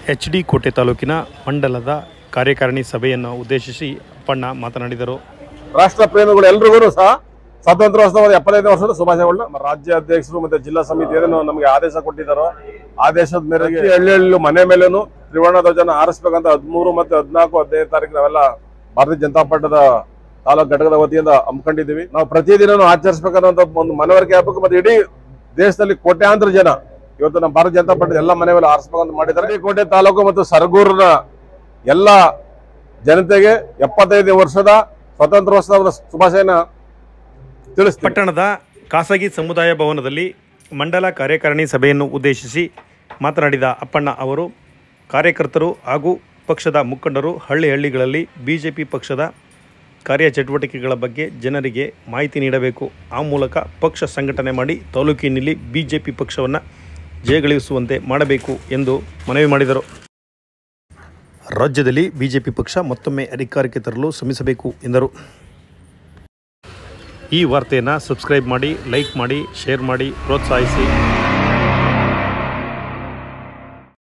H D ಕೋಟೆ ತಾಲೂಕಿನ ಮಂಡಲದ ಕಾರ್ಯಕಾರಿಣಿ ಸಭೆಯನ್ನು ಉದ್ದೇಶಿಸಿ ಅಪ್ಪಣ್ಣ ಮಾತನಾಡಿದರು ರಾಷ್ಟ್ರ ಪ್ರೇಮಿಗಳು ಎಲ್ರಿಗೂ ಸಹ ಸ್ವಾತಂತ್ರ್ಯೋತ್ಸವದ ಎಪ್ಪತ್ತೈದು ವರ್ಷದ ಶುಭಾಶಯಗಳನ್ನ ನಮ್ಮ ರಾಜ್ಯ ಅಧ್ಯಕ್ಷರು ಮತ್ತೆ ಜಿಲ್ಲಾ ಸಮಿತಿ ಏನೇನು ನಮಗೆ ಆದೇಶ ಕೊಟ್ಟಿದ್ದಾರೋ ಆದೇಶದ ಮೇರೆಗೆ ಹಳ್ಳಿ ಹಳ್ಳಿ ಮನೆ ಮೇಲೇನು ತ್ರಿವರ್ಣ ಧ್ವಜನ ಆರಿಸ್ಬೇಕಂತ ಹದಿಮೂರು ಮತ್ತೆ ಹದಿನಾಲ್ಕು ಹದಿನೈದು ತಾರೀಕು ನಾವೆಲ್ಲ ಭಾರತೀಯ ಜನತಾ ಪಕ್ಷದ ತಾಲೂಕು ಘಟಕದ ವತಿಯಿಂದ ಹಮ್ಮಿಕೊಂಡಿದ್ದೀವಿ ನಾವು ಪ್ರತಿದಿನ ಆಚರಿಸಬೇಕನ್ನೋ ಒಂದು ಮನವರಿಕೆ ಆಗ್ಬೇಕು ಮತ್ತೆ ಇಡೀ ದೇಶದಲ್ಲಿ ಕೋಟ್ಯಾಂತರ ಜನ ಇವತ್ತು ನಮ್ಮ ಭಾರತೀಯ ಜನತಾ ಪಕ್ಷದ ಎಲ್ಲ ಮನೆ ಮೇಲೆ ಆರಿಸ್ಬೇಕಂತ ಮಾಡಿದ್ದಾರೆ ಈ ಕೋಟೆ ತಾಲೂಕು ಮತ್ತು ಸರಗೂರಿನ ಎಲ್ಲ ಜನತೆಗೆ ಎಪ್ಪತ್ತೈದು ವರ್ಷದ ಸ್ವಾತಂತ್ರ್ಯೋತ್ಸವದ ಶುಭಾಶಯನ ತಿಳಿಸ್ತೀನಿ ಪಟ್ಟಣದ ಖಾಸಗಿ ಸಮುದಾಯ ಭವನದಲ್ಲಿ ಮಂಡಲ ಕಾರ್ಯಕಾರಿಣಿ ಸಭೆಯನ್ನು ಉದ್ದೇಶಿಸಿ ಮಾತನಾಡಿದ ಅಪ್ಪಣ್ಣ ಅವರು ಕಾರ್ಯಕರ್ತರು ಹಾಗೂ ಪಕ್ಷದ ಮುಖಂಡರು ಹಳ್ಳಿ ಹಳ್ಳಿಗಳಲ್ಲಿ ಬಿಜೆಪಿ ಪಕ್ಷದ ಕಾರ್ಯಚಟುವಟಿಕೆಗಳ ಬಗ್ಗೆ ಜನರಿಗೆ ಮಾಹಿತಿ ನೀಡಬೇಕು ಆ ಮೂಲಕ ಪಕ್ಷ ಸಂಘಟನೆ ಮಾಡಿ ತಾಲೂಕಿನಲ್ಲಿ ಬಿಜೆಪಿ ಪಕ್ಷವನ್ನು ಜಯಗಳಿಸುವಂತೆ ಮಾಡಬೇಕು ಎಂದು ಮನವಿ ಮಾಡಿದರು ರಾಜ್ಯದಲ್ಲಿ ಬಿಜೆಪಿ ಪಕ್ಷ ಮತ್ತೊಮ್ಮೆ ಅಧಿಕಾರಕ್ಕೆ ತರಲು ಶ್ರಮಿಸಬೇಕು ಎಂದರು ಈ ವಾರ್ತೆಯನ್ನು ಸಬ್ಸ್ಕ್ರೈಬ್ ಮಾಡಿ ಲೈಕ್ ಮಾಡಿ ಶೇರ್ ಮಾಡಿ ಪ್ರೋತ್ಸಾಹಿಸಿ